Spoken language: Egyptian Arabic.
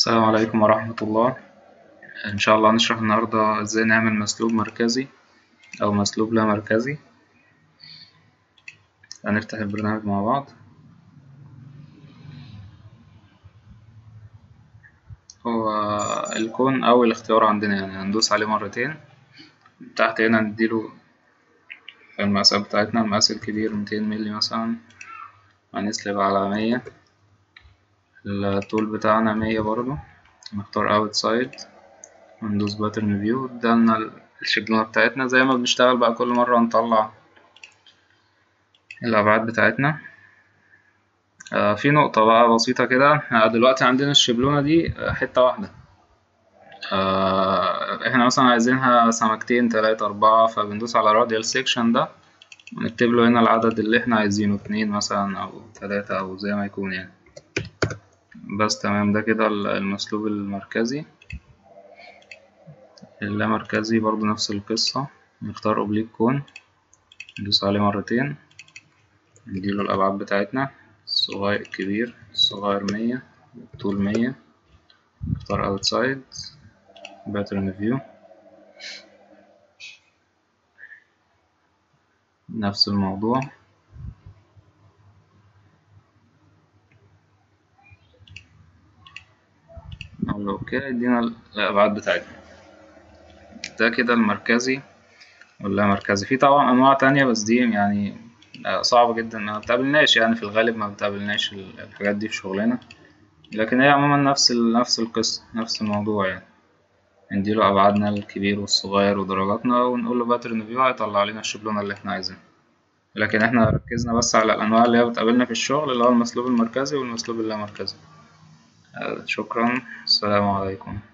السلام عليكم ورحمة الله إن شاء الله هنشرح النهاردة ازاي نعمل مسلوب مركزي أو مسلوب لا مركزي هنفتح البرنامج مع بعض هو الكون أول اختيار عندنا يعني هندوس عليه مرتين تحت هنا نديله المقاسات بتاعتنا المقاس الكبير ميتين مللي مثلا هنسلب على مية الطول بتاعنا مية برضو نختار اوت سايد وندوس باترن فيو ادالنا الشبلونة بتاعتنا زي ما بنشتغل بقى كل مرة نطلع الأبعاد بتاعتنا آه في نقطة بقى بسيطة كده آه دلوقتي عندنا الشبلونة دي حتة واحدة آه احنا مثلا عايزينها سمكتين تلاتة أربعة فبندوس على راديال سيكشن ده ونكتب له هنا العدد اللي احنا عايزينه اتنين مثلا أو تلاتة أو زي ما يكون يعني بس تمام ده كده المسلوب المركزي اللامركزي برضو نفس القصة نختار اوبليك كون ندوس عليه مرتين نديله الأبعاد بتاعتنا الصغير الكبير الصغير مية الطول مية نختار اوتسايد باترن فيو نفس الموضوع نقول له اوكي يدينا الأبعاد بتاعتنا ده كده المركزي ولا مركزي في طبعا أنواع تانية بس دي يعني صعبة جدا ما بتقابلناش يعني في الغالب ما بتقابلناش الحاجات دي في شغلنا لكن هي عموما نفس نفس القصة نفس الموضوع يعني نديله أبعادنا الكبير والصغير ودرجاتنا ونقول له باترن فيو هيطلع لنا الشبلونة اللي احنا عايزينها لكن احنا ركزنا بس على الأنواع اللي هي بتقابلنا في الشغل اللي هو المسلوب المركزي والمسلوب اللامركزي شكرا السلام عليكم